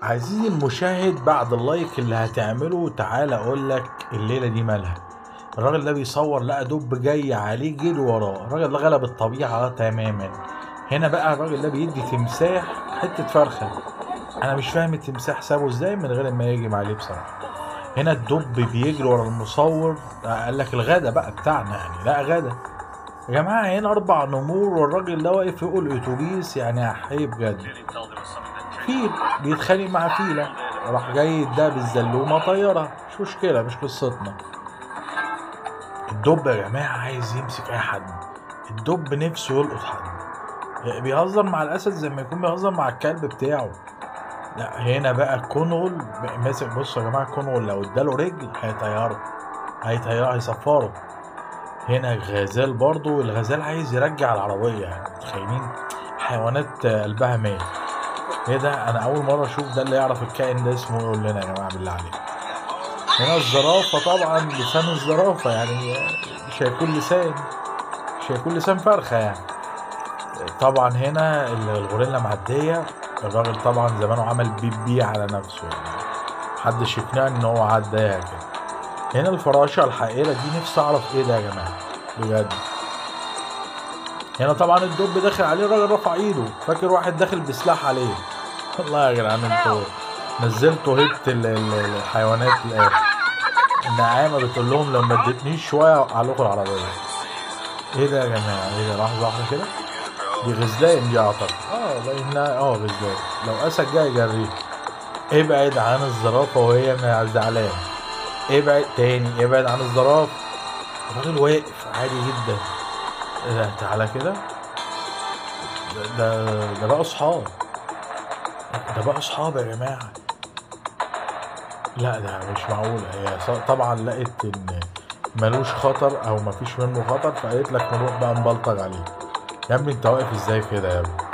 عزيزي المشاهد بعد اللايك اللي هتعمله تعال اقول لك الليله دي مالها الراجل ده بيصور لقى دب جاي عليه جري وراه الراجل ده غلب الطبيعه تماما هنا بقى الراجل ده بيدي تمساح حته فرخه انا مش فاهم التمساح سابه ازاي من غير ما يهجم عليه بصراحه هنا الدب بيجري ورا المصور قال لك الغدا بقى بتاعنا يعني لا غدا يا جماعه هنا اربع نمور والراجل ده واقف فوق الاتوبيس يعني احيه بجد فيل بيتخانق مع فيلة راح جاي يديها بالزلومة طيرها مش مشكلة مش قصتنا الدب يا جماعة عايز يمسك أي حد الدب نفسه يلقط حد بيهزر مع الأسد زي ما يكون بيهزر مع الكلب بتاعه لا هنا بقى كونغول ماسك بصوا يا جماعة كونغول لو اداله رجل هيطيره هيطيره هيصفره هنا غزال برضو الغزال عايز يرجع العربية يعني متخيلين حيوانات قلبها مات ايه ده انا اول مره اشوف ده اللي يعرف الكائن ده اسمه يقول لنا يا جماعه بالله عليك هنا الزرافه طبعا لسان الزرافه يعني مش هيكون لسان مش هيكون لسان فرخه يعني طبعا هنا الغوريلا معديه الراجل طبعا زمانه عمل بيب بي على نفسه يعني محدش يقنعني ان هو عداها كده هنا الفراشه الحقيره دي نفسي اعرف ايه ده يا جماعه بجد هنا طبعا الدب داخل عليه الراجل رفع ايده فاكر واحد داخل بسلاح عليه والله يا جدعان انتوا نزلتوا هبت الحيوانات الاخر النعامة بتقول لهم لو ما اديتنيش شوية اوقع لكم العربية ايه ده يا جماعة ايه ده لحظة واحدة كده دي غزلان دي اعتقد اه باينها اه غزلان لو اسد جاي يجريه ابعد عن الزرافة وهي زعلانة ابعد تاني ابعد عن الزرافة الراجل واقف عادي جدا ده تعالى كده ده ده بقى اصحاب ده بقى اصحاب يا جماعه لا ده مش معقول هي طبعا لقيت ان ملوش خطر او مفيش منه خطر فقالت لك نروح بقى نبلطج عليه يا ابني انت واقف ازاي كده يا ابني